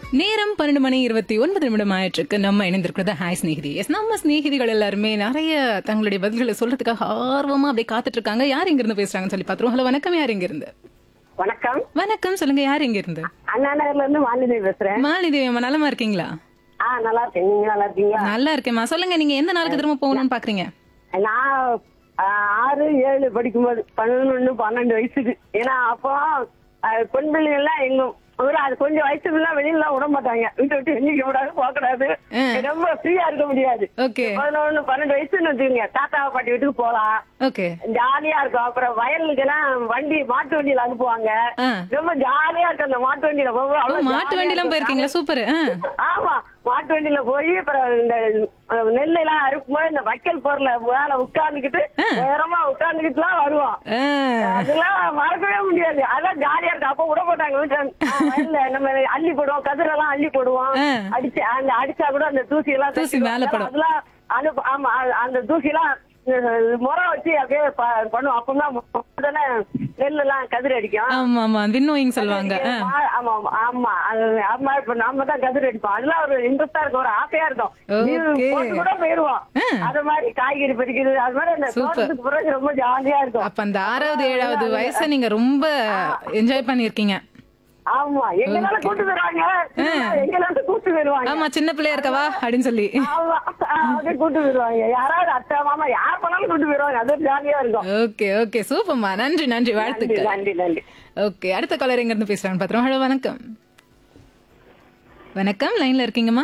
நேரம் பன்னெண்டு மணி இருபத்தி ஒன்பது நிமிடம் ஆயிட்டிருக்கு நம்ம இணைந்திருக்கிறது ஹாய் ஸ்நேகிதி எஸ் நம்ம ஸ்நேகிதிகள் எல்லாருமே நிறைய தங்களுடைய பதில்களை சொல்றதுக்காக ஆர்வமா அப்படியே காத்துட்டு இருக்காங்க யார் இங்க இருந்து பேசுறாங்கன்னு சொல்லி பாத்துருவோம் ஹலோ வணக்கம் யார் இங்க இருந்து வணக்கம் வணக்கம் சொல்லுங்க யார் இங்க இருந்து அண்ணா நகர்ல இருந்து மாலினி பேசுறேன் மாலிதேவி அம்மா நலமா இருக்கீங்களா ஆ நல்லா இருக்கேன் நீங்க நல்லா இருக்கீங்களா நல்லா இருக்கேம்மா சொல்லுங்க நீங்க எந்த நாளுக்கு திரும்ப போகணும்னு பாக்குறீங்க நான் ஆ, ஆறு ஏழு படிக்கும்போது பதினொன்னு பன்னெண்டு வயசுக்கு ஏன்னா அப்போ ஆ, பெண் பிள்ளைங்க எல்லாம் எங்க ஊர்ல அது கொஞ்சம் வயசுக்குலாம் வெளியில எல்லாம் விட மாட்டாங்க வீட்டை விட்டு எண்ணிக்க கூடாது போக கூடாது ஆ. ரொம்ப ஃப்ரீயா இருக்க முடியாது ஓகே பதினொன்னு பன்னெண்டு வயசுன்னு வச்சுக்கோங்க தாத்தா பாட்டி வீட்டுக்கு போலாம் ஓகே ஜாலியா இருக்கும் அப்புறம் வயலுக்கெல்லாம் வண்டி மாட்டு வண்டியில அனுப்புவாங்க ஆ. ரொம்ப ஜாலியா இருக்கும் அந்த மாட்டு வண்டியில போகும்போது ஓ அவ்வளவு மாட்டு ஜாலியா வண்டிலாம் இருக்கும். போயிருக்கீங்களா சூப்பர் ஆமா மாட்டு வண்டியில போய் அப்புறம் இந்த அஹ், நெல் எல்லாம் அறுக்கும்போது இந்த வைக்கல் பொருளை மேல உட்கார்ந்துக்கிட்டு நேரமா உட்கார்ந்துக்கிட்டுலாம் வருவோம் அதெல்லாம் மறக்கவே முடியாது அதான் ஜாலியா இருக்கு அப்ப விட போட்டாங்க வீட்டுல அஹ், வயல்ல நம்ம அள்ளி போடுவோம் கதிரெல்லாம் அள்ளி போடுவோம் ஆ. அடிச்சு அந்த அடிச்சா கூட அந்த தூசி எல்லாம் தூசி தட்டிடுவோம். மேல படும். அதெல்லாம் அனுப்ப ஆமா அ- அந்த தூசி எல்லாம் முறை வச்சு அப்படியே ப- பண்ணுவோம் அப்பதான் உடனே நெல் எல்லாம் கதிர் அடிக்கும் ஆமா ஆமா விண்ணோயிங் சொல்லுவாங்க ஆ. ஆ, ஆமா ஆமா ஆமா அது அம்மா இப்ப நாம தான் கதிர் அடிப்போம் அதெல்லாம் ஒரு இன்ட்ரெஸ்டா இருக்கும் ஒரு ஆசையா இருக்கும் லீவு Okay. போட்டு கூட போயிருவோம் அது மாதிரி காய்கறி பறிக்கிறது அது மாதிரி அந்த Super. தோட்டத்துக்கு பிறகு ரொம்ப ஜாலியா இருக்கும் அப்ப அந்த ஆறாவது ஏழாவது வயசை நீங்க ரொம்ப என்ஜாய் பண்ணிருக்கீங்க ஆமா எங்கனால கூட்டு வருவாங்க எங்கனால கூட்டு வருவாங்க ஆமா சின்ன பிள்ளையா இருக்கவா அப்படின்னு சொல்லி ஆமா ஆ, அப்படியே கூட்டு வருவாங்க யாராவது அத்தை மாமா யார் பண்ணாலும் கூட்டு வருவாங்க அது ஜாலியா இருக்கும் ஓகே ஓகே சூப்பர்மா நன்றி நன்றி நன்றி வாழ்த்துக்கள் நன்றி நன்றி ஓகே அடுத்த காலர் எங்க இருந்து பேசுறாங்க பாத்திரம் ஹலோ வணக்கம் வணக்கம் லைன்ல இருக்கீங்கம்மா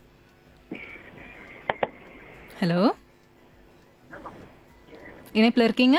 ஹலோ இணைப்புல இருக்கீங்க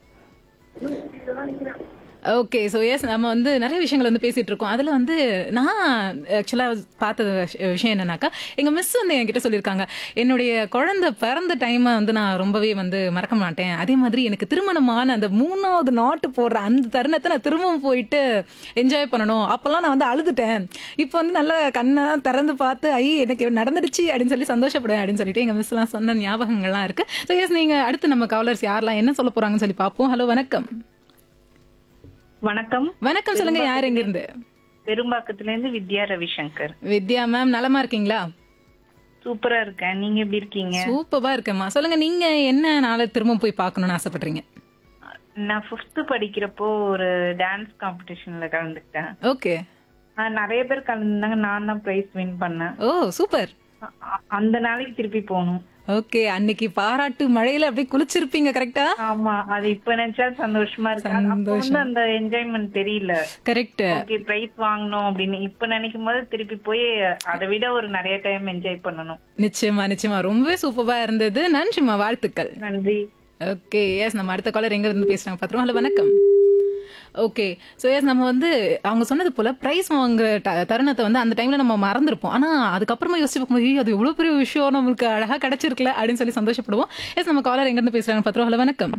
ஓகே ஸோ எஸ் நம்ம வந்து நிறைய விஷயங்கள் வந்து பேசிட்டு இருக்கோம் அதில் வந்து நான் ஆக்சுவலாக பார்த்த விஷ- விஷயம் என்னன்னாக்கா எங்கள் மிஸ் வந்து என்கிட்ட சொல்லியிருக்காங்க என்னுடைய குழந்தை பிறந்த டைமை வந்து நான் ரொம்பவே வந்து மறக்க மாட்டேன் அதே மாதிரி எனக்கு திருமணமான அந்த மூணாவது நாட்டு போடுற அந்த தருணத்தை நான் திரும்பவும் போயிட்டு என்ஜாய் பண்ணணும் அப்போல்லாம் நான் வந்து அழுதுட்டேன் இப்போ வந்து நல்ல கண்ணை திறந்து பார்த்து ஐ எனக்கு நடந்துடுச்சு அப்படின்னு சொல்லி சந்தோஷப்படுவேன் அப்படின்னு சொல்லிட்டு எங்கள் மிஸ்லாம் சொன்ன ஞாபகங்கள்லாம் இருக்கு ஸோ எஸ் நீங்கள் அடுத்து நம்ம கவலர்ஸ் யாரெல்லாம் என்ன சொல்ல போறாங்கன்னு சொல்லி பார்ப்போம் ஹலோ வணக்கம் வணக்கம் வணக்கம் சொல்லுங்க யார் எங்க இருந்து பெரும்பாக்கத்துல இருந்து வித்யா ரவிசங்கர் வித்யா மேம் நலமா இருக்கீங்களா சூப்பரா இருக்கேன் நீங்க எப்படி இருக்கீங்க சூப்பரா இருக்கேம்மா சொல்லுங்க நீங்க என்ன நாளை திரும்ப போய் பார்க்கணும்னு ஆசைப்படுறீங்க நான் ஃபிஃப்த் படிக்கிறப்போ ஒரு டான்ஸ் காம்படிஷன்ல கலந்துக்கிட்டேன் ஓகே ஆஹ் நிறைய பேர் கலந்துருந்தாங்க நான் தான் பிரைஸ் வின் பண்ணேன் ஓ சூப்பர் அ- அ- அந்த நாளைக்கு திருப்பி போகணும் ஓகே அன்னைக்கு பாராட்டு மழையில அப்படியே குளிச்சிருப்பீங்க கரெக்டா ஆமா அது இப்ப நினைச்சா சந்தோஷமா இருக்கு அது அப்ப வந்து அந்த என்ஜாய்மெண்ட் தெரியல கரெக்ட் ஓகே பிரைஸ் வாங்கணும் அப்படின்னு இப்ப நினைக்கும் போது திருப்பி போய் அதை விட ஒரு நிறைய டைம் என்ஜாய் பண்ணணும் நிச்சயமா நிச்சயமா ரொம்பவே சூப்பரா இருந்தது நன்றிம்மா வாழ்த்துக்கள் நன்றி ஓகே எஸ் நம்ம அடுத்த காலர் எங்க இருந்து பேசுறாங்க பாத்துருவோம் ஹலோ வணக்கம் ஓகே ஸோ எஸ் நம்ம வந்து அவங்க சொன்னது போல ப்ரைஸ் வாங்குற ட- தருணத்தை வந்து அந்த டைம்ல நம்ம மறந்துருப்போம் ஆனா அதுக்கப்புறமா யோசிச்சு பார்க்கும்போது "ஐயோ, அது எவ்வளவு பெரிய விஷயம் நம்மளுக்கு அழகா கிடைச்சிருக்கல அப்படின்னு சொல்லி சந்தோஷப்படுவோம் எஸ் நம்ம காலர் எங்க இருந்து பேசுறாங்க பாத்துருவோம் ஹலோ வணக்கம்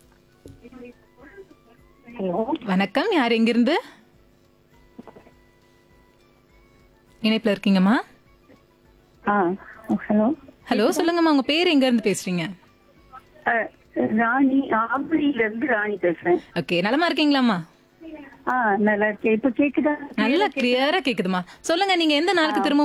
ஹலோ வணக்கம் யார் எங்கிருந்து இணைப்புல இருக்கீங்கம்மா ஆ ஹலோ ஹலோ சொல்லுங்கம்மா உங்க பேர் எங்க இருந்து பேசுறீங்க அஹ், ராணி ஆம்பளியில இருந்து ராணி பேசுறேன் ஓகே நலமா இருக்கீங்களாம்மா ஆ நல்லா இருக்கேன் இப்ப கேக்குதா நல்லா கிளியரா கேக்குதுமா சொல்லுங்க நீங்க எந்த நாளுக்கு திரும்ப